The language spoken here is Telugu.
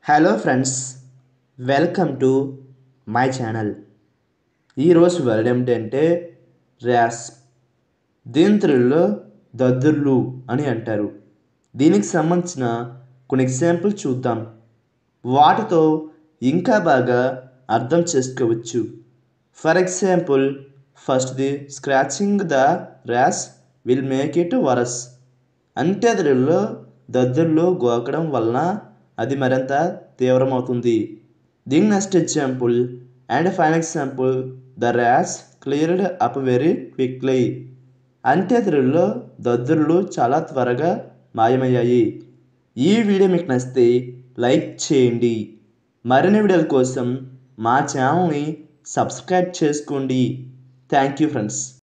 hello friends welcome to my channel ఈరోజు వర్డ్ ఏమిటంటే ర్యాస్ దీని తెలుగులో దద్దుర్లు అని అంటారు దీనికి సంబంధించిన కొన్ని ఎగ్జాంపుల్ చూద్దాం వాటితో ఇంకా బాగా అర్థం చేసుకోవచ్చు for example first the scratching the rash will make it worse అంటే తెలుగులో దద్దుర్లు గోకడం వలన అది మరింత తీవ్రమవుతుంది దీని next example and fine example the rash cleared up very quickly అంటే తెలుగులో దద్దుర్లు చాలా త్వరగా మాయమయ్యాయి ఈ వీడియో మీకు నచ్చితే లైక్ చేయండి మరిన్ని వీడియోల కోసం మా ఛానల్ని సబ్స్క్రైబ్ చేసుకోండి థ్యాంక్ యూ ఫ్రెండ్స్